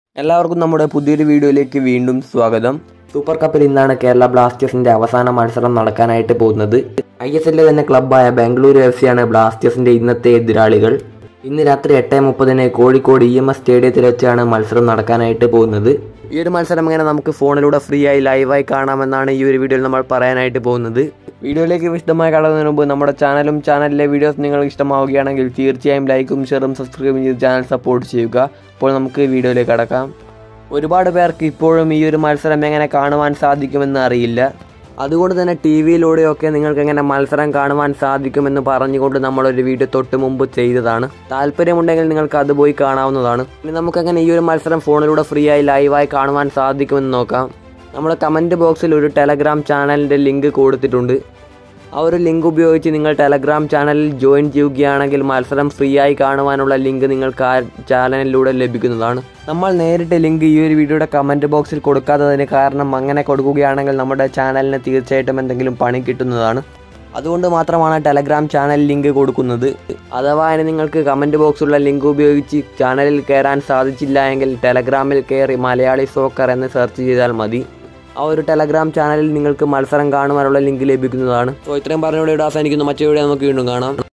എല്ലാവർക്കും നമ്മുടെ പുതിയൊരു വീഡിയോയിലേക്ക് വീണ്ടും സ്വാഗതം സൂപ്പർ കപ്പിൽ ഇന്നാണ് കേരള ബ്ലാസ്റ്റേഴ്സിന്റെ അവസാന മത്സരം നടക്കാനായിട്ട് പോകുന്നത് ഐ എസ് എല്ലിലെ തന്നെ ക്ലബ്ബായ ബാംഗ്ലൂരു എഫ് സിയാണ് ബ്ലാസ്റ്റേഴ്സിന്റെ ഇന്നത്തെ എതിരാളികൾ ഇന്ന് രാത്രി എട്ട് മുപ്പതിന് കോഴിക്കോട് ഇ എം എസ് സ്റ്റേഡിയത്തിൽ വെച്ചാണ് മത്സരം നടക്കാനായിട്ട് പോകുന്നത് ഈ ഒരു മത്സരം ഇങ്ങനെ നമുക്ക് ഫോണിലൂടെ ഫ്രീ ആയി ലൈവായി കാണാമെന്നാണ് ഈ ഒരു വീഡിയോയിൽ നമ്മൾ പറയാനായിട്ട് പോകുന്നത് വീഡിയോയിലേക്ക് വിശദമായി കടന്നതിന് മുമ്പ് നമ്മുടെ ചാനലും ചാനലിലെ വീഡിയോസ് നിങ്ങൾക്ക് ഇഷ്ടമാവുകയാണെങ്കിൽ തീർച്ചയായും ലൈക്കും ഷെയറും സബ്സ്ക്രൈബും ചെയ്ത് ചാനൽ സപ്പോർട്ട് ചെയ്യുക അപ്പോൾ നമുക്ക് വീഡിയോയിലേക്ക് കടക്കാം ഒരുപാട് പേർക്ക് ഇപ്പോഴും ഈ ഒരു മത്സരം എങ്ങനെ കാണുവാൻ സാധിക്കുമെന്ന് അറിയില്ല അതുകൊണ്ട് തന്നെ ടി വിയിലൂടെയൊക്കെ നിങ്ങൾക്ക് എങ്ങനെ മത്സരം കാണുവാൻ സാധിക്കുമെന്ന് പറഞ്ഞുകൊണ്ട് നമ്മളൊരു വീഡിയോ തൊട്ട് മുമ്പ് ചെയ്തതാണ് താല്പര്യമുണ്ടെങ്കിൽ നിങ്ങൾക്ക് അത് പോയി കാണാവുന്നതാണ് ഇനി നമുക്കെങ്ങനെ ഈ ഒരു മത്സരം ഫോണിലൂടെ ഫ്രീ ആയി ലൈവായി കാണുവാൻ സാധിക്കുമെന്ന് നോക്കാം നമ്മുടെ കമൻറ്റ് ബോക്സിൽ ഒരു ടെലഗ്രാം ചാനലിൻ്റെ ലിങ്ക് കൊടുത്തിട്ടുണ്ട് ആ ഒരു ലിങ്ക് ഉപയോഗിച്ച് നിങ്ങൾ ടെലഗ്രാം ചാനലിൽ ജോയിൻ ചെയ്യുകയാണെങ്കിൽ മത്സരം ഫ്രീ ആയി കാണുവാനുള്ള ലിങ്ക് നിങ്ങൾക്ക് ആ ചാനലിലൂടെ ലഭിക്കുന്നതാണ് നമ്മൾ നേരിട്ട് ലിങ്ക് ഈ ഒരു വീഡിയോയുടെ കമൻറ്റ് ബോക്സിൽ കൊടുക്കാത്തതിന് കാരണം അങ്ങനെ കൊടുക്കുകയാണെങ്കിൽ നമ്മുടെ ചാനലിന് തീർച്ചയായിട്ടും എന്തെങ്കിലും പണി കിട്ടുന്നതാണ് അതുകൊണ്ട് മാത്രമാണ് ടെലഗ്രാം ചാനൽ ലിങ്ക് കൊടുക്കുന്നത് അഥവാ ഇനി നിങ്ങൾക്ക് കമൻറ്റ് ബോക്സിലുള്ള ലിങ്ക് ഉപയോഗിച്ച് ചാനലിൽ കയറാൻ സാധിച്ചില്ല എങ്കിൽ ടെലഗ്രാമിൽ കയറി മലയാളി സോക്കർ എന്ന് സെർച്ച് ചെയ്താൽ മതി ആ ഒരു ടെലഗ്രാം ചാനലിൽ നിങ്ങൾക്ക് മത്സരം കാണുവാനുള്ള ലിങ്ക് ലഭിക്കുന്നതാണ് സോ ഇത്രയും പറഞ്ഞുകൊണ്ട് ഇവിടെ അവസാനിക്കുന്നു മറ്റേ വീഡിയോ നമുക്ക് വീണ്ടും കാണാം